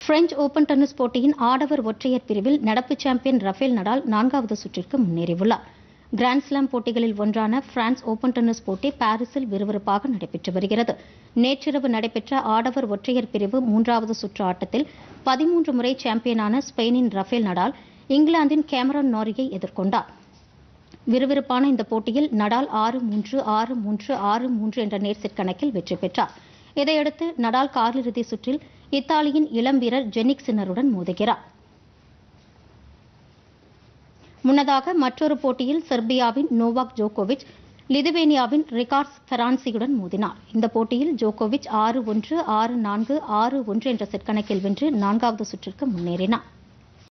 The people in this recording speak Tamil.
பிரெஞ்ச் ஓபன் டென்னிஸ் போட்டியின் ஆடவர் ஒற்றையர் பிரிவில் நடப்பு சாம்பியன் ரஃபேல் நடால் நான்காவது சுற்றிற்கு முன்னேறியுள்ளார் கிராண்ட்ஸ்லாம் போட்டிகளில் ஒன்றான பிரான்ஸ் ஓபன் டென்னிஸ் போட்டி பாரிஸில் விறுவிறுப்பாக நடைபெற்று வருகிறது நேற்றிரவு நடைபெற்ற ஆடவர் ஒற்றையர் பிரிவு மூன்றாவது சுற்று ஆட்டத்தில் பதிமூன்று முறை சாம்பியனான ஸ்பெயினின் ரஃபேல் நடால் இங்கிலாந்தின் கேமரான் நாரியை எதிர்கொண்டார் விறுவிறுப்பான இந்த போட்டியில் நடால் ஆறு மூன்று ஆறு மூன்று ஆறு மூன்று என்ற நேர்செட் கணக்கில் வெற்றி பெற்றார் இதையடுத்து நடால் காலிறுதி சுற்றில் இத்தாலியின் இளம் வீரர் ஜெனிக் சின்னருடன் மோதுகிறார் முன்னதாக மற்றொரு போட்டியில் செர்பியாவின் நோவாக் ஜோகோவிச் லிதுவேனியாவின் ரிகார்ட்ஸ் ஃபெரான்சியுடன் மோதினார் இந்த போட்டியில் ஜோகோவிச் ஆறு ஒன்று ஆறு நான்கு ஆறு ஒன்று என்ற செட் கணக்கில் வென்று நான்காவது சுற்றிற்கு முன்னேறினார்